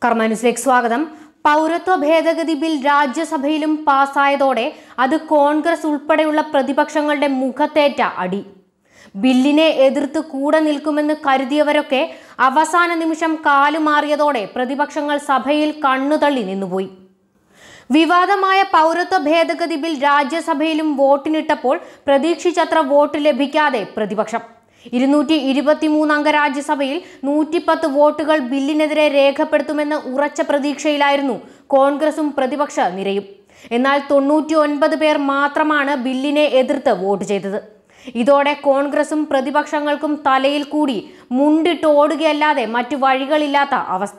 കർമാനുസിലേക്ക് സ്വാഗതം പൗരത്വ ഭേദഗതി ബിൽ രാജ്യസഭയിലും പാസ്സായതോടെ അത് കോൺഗ്രസ് ഉൾപ്പെടെയുള്ള പ്രതിപക്ഷങ്ങളുടെ മുഖത്തേറ്റ അടി ബില്ലിനെ എതിർത്ത് കൂടെ നിൽക്കുമെന്ന് കരുതിയവരൊക്കെ അവസാന നിമിഷം കാലുമാറിയതോടെ പ്രതിപക്ഷങ്ങൾ സഭയിൽ കണ്ണുതള്ളി നിന്നുപോയി വിവാദമായ പൗരത്വ ഭേദഗതി ബിൽ രാജ്യസഭയിലും വോട്ടിനിട്ടപ്പോൾ പ്രതീക്ഷിച്ചത്ര വോട്ട് ലഭിക്കാതെ പ്രതിപക്ഷം ഇരുന്നൂറ്റി ഇരുപത്തിമൂന്ന് അംഗ രാജ്യസഭയിൽ നൂറ്റിപ്പത്ത് വോട്ടുകൾ ബില്ലിനെതിരെ രേഖപ്പെടുത്തുമെന്ന് ഉറച്ച പ്രതീക്ഷയിലായിരുന്നു കോൺഗ്രസും പ്രതിപക്ഷ നിരയും എന്നാൽ തൊണ്ണൂറ്റി ഒൻപത് പേർ മാത്രമാണ് ബില്ലിനെ എതിർത്ത് വോട്ട് ചെയ്തത് ഇതോടെ കോൺഗ്രസും പ്രതിപക്ഷങ്ങൾക്കും തലയിൽ കൂടി മുണ്ടിട്ട് ഓടുകയല്ലാതെ മറ്റു വഴികളില്ലാത്ത അവസ്ഥ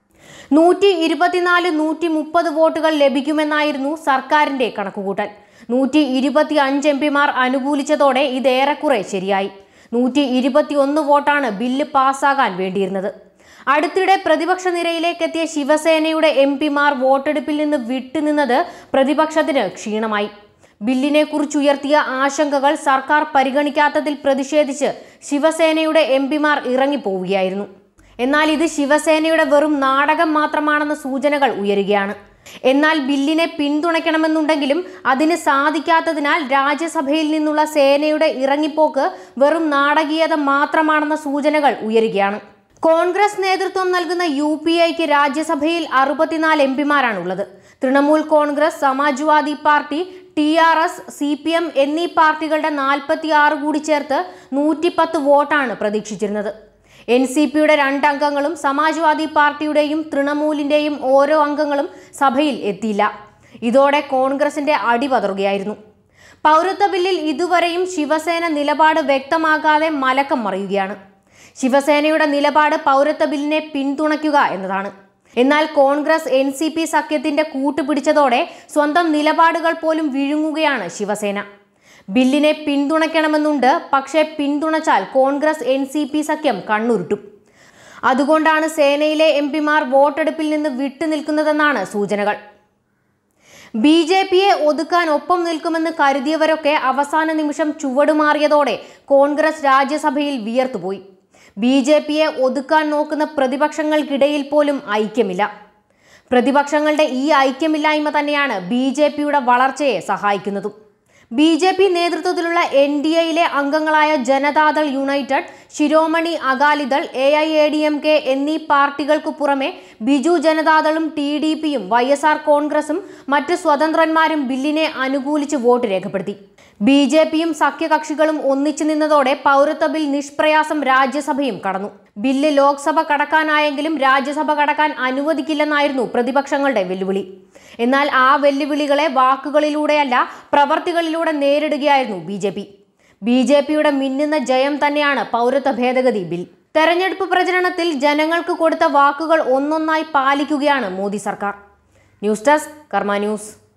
നൂറ്റി ഇരുപത്തിനാല് നൂറ്റി മുപ്പത് വോട്ടുകൾ ലഭിക്കുമെന്നായിരുന്നു സർക്കാരിന്റെ കണക്കുകൂട്ടൽ നൂറ്റി ഇരുപത്തി അഞ്ച് എം പിമാർ അനുകൂലിച്ചതോടെ ഇതേറെക്കുറെ ശരിയായി നൂറ്റി ഇരുപത്തി ഒന്ന് വോട്ടാണ് ബില്ല് പാസ്സാകാൻ വേണ്ടിയിരുന്നത് അടുത്തിടെ പ്രതിപക്ഷ നിരയിലേക്കെത്തിയ ശിവസേനയുടെ എം പിമാർ വോട്ടെടുപ്പിൽ നിന്ന് വിട്ടുനിന്നത് പ്രതിപക്ഷത്തിന് ക്ഷീണമായി ബില്ലിനെ കുറിച്ചുയർത്തിയ ആശങ്കകൾ സർക്കാർ പരിഗണിക്കാത്തതിൽ പ്രതിഷേധിച്ച് ശിവസേനയുടെ എം പിമാർ ഇറങ്ങിപ്പോവുകയായിരുന്നു എന്നാൽ ഇത് ശിവസേനയുടെ വെറും നാടകം മാത്രമാണെന്ന സൂചനകൾ ഉയരുകയാണ് എന്നാൽ ബില്ലിനെ പിന്തുണയ്ക്കണമെന്നുണ്ടെങ്കിലും അതിന് സാധിക്കാത്തതിനാൽ രാജ്യസഭയിൽ നിന്നുള്ള സേനയുടെ ഇറങ്ങിപ്പോക്ക് വെറും നാടകീയത മാത്രമാണെന്ന സൂചനകൾ ഉയരുകയാണ് കോൺഗ്രസ് നേതൃത്വം നൽകുന്ന യു പി ഐക്ക് രാജ്യസഭയിൽ അറുപത്തിനാല് എം പിമാരാണുള്ളത് Trinamool Congress Samajwadi party T R S C P M എന്നീ പാർട്ടികളുടെ നാൽപ്പത്തി ആറ് കൂടി ചേർത്ത് നൂറ്റിപ്പത്ത് വോട്ടാണ് പ്രതീക്ഷിച്ചിരുന്നത് എൻ സി പിയുടെ രണ്ടംഗങ്ങളും സമാജ്വാദി പാർട്ടിയുടെയും തൃണമൂലിന്റെയും ഓരോ അംഗങ്ങളും സഭയിൽ എത്തിയില്ല ഇതോടെ കോൺഗ്രസിന്റെ അടിപതറുകയായിരുന്നു പൗരത്വ ബില്ലിൽ ഇതുവരെയും ശിവസേന നിലപാട് വ്യക്തമാകാതെ മലക്കം മറിയുകയാണ് ശിവസേനയുടെ നിലപാട് പൗരത്വ ബില്ലിനെ പിന്തുണയ്ക്കുക എന്നതാണ് എന്നാൽ കോൺഗ്രസ് എൻ സി പി സഖ്യത്തിന്റെ കൂട്ടുപിടിച്ചതോടെ സ്വന്തം നിലപാടുകൾ പോലും വിഴുങ്ങുകയാണ് ശിവസേന ബില്ലിനെ പിന്തുണയ്ക്കണമെന്നുണ്ട് പക്ഷേ പിന്തുണച്ചാൽ കോൺഗ്രസ് എൻ സി പി സഖ്യം കണ്ണുരുട്ടും അതുകൊണ്ടാണ് സേനയിലെ എം പിമാർ വോട്ടെടുപ്പിൽ നിന്ന് വിട്ടുനിൽക്കുന്നതെന്നാണ് സൂചനകൾ ബി ജെ പിയെ ഒതുക്കാൻ ഒപ്പം നിൽക്കുമെന്ന് കരുതിയവരൊക്കെ അവസാന നിമിഷം ചുവടുമാറിയതോടെ കോൺഗ്രസ് രാജ്യസഭയിൽ വിയർത്തുപോയി ബി ജെ പിയെ ഒതുക്കാൻ നോക്കുന്ന പ്രതിപക്ഷങ്ങൾക്കിടയിൽ പോലും ഐക്യമില്ല പ്രതിപക്ഷങ്ങളുടെ ഈ ഐക്യമില്ലായ്മ തന്നെയാണ് ബി ജെ പിയുടെ വളർച്ചയെ സഹായിക്കുന്നതും ബി ജെ പി നേതൃത്വത്തിലുള്ള എൻ ഡി എയിലെ അംഗങ്ങളായ Janata Dal United Shiromani Akali Dal A I A D M K എന്നീ പാർട്ടികൾക്ക് പുറമെ ബിജു ജനതാദളും ടി ഡി പിയും വൈ എസ് ആർ കോൺഗ്രസും മറ്റ് സ്വതന്ത്രന്മാരും ബില്ലിനെ അനുകൂലിച്ച് വോട്ട് രേഖപ്പെടുത്തി ബി ജെ പിയും സഖ്യകക്ഷികളും ഒന്നിച്ചു നിന്നതോടെ പൗരത്വ ബിൽ നിഷ്പ്രയാസം രാജ്യസഭയും കടന്നു ബില്ല് ലോക്സഭ കടക്കാനായെങ്കിലും രാജ്യസഭ കടക്കാൻ അനുവദിക്കില്ലെന്നായിരുന്നു പ്രതിപക്ഷങ്ങളുടെ വെല്ലുവിളി എന്നാൽ ആ വെല്ലുവിളികളെ വാക്കുകളിലൂടെയല്ല പ്രവർത്തികളിലൂടെ നേരിടുകയായിരുന്നു B J P B J പിയുടെ മിന്നുന്ന ജയം തന്നെയാണ് പൗരത്വ ഭേദഗതി ബിൽ തെരഞ്ഞെടുപ്പ് പ്രചരണത്തിൽ ജനങ്ങൾക്ക് കൊടുത്ത വാക്കുകൾ ഒന്നൊന്നായി പാലിക്കുകയാണ് മോദി സർക്കാർ ന്യൂസ് ഡെസ്ക് കർമ്മ ന്യൂസ്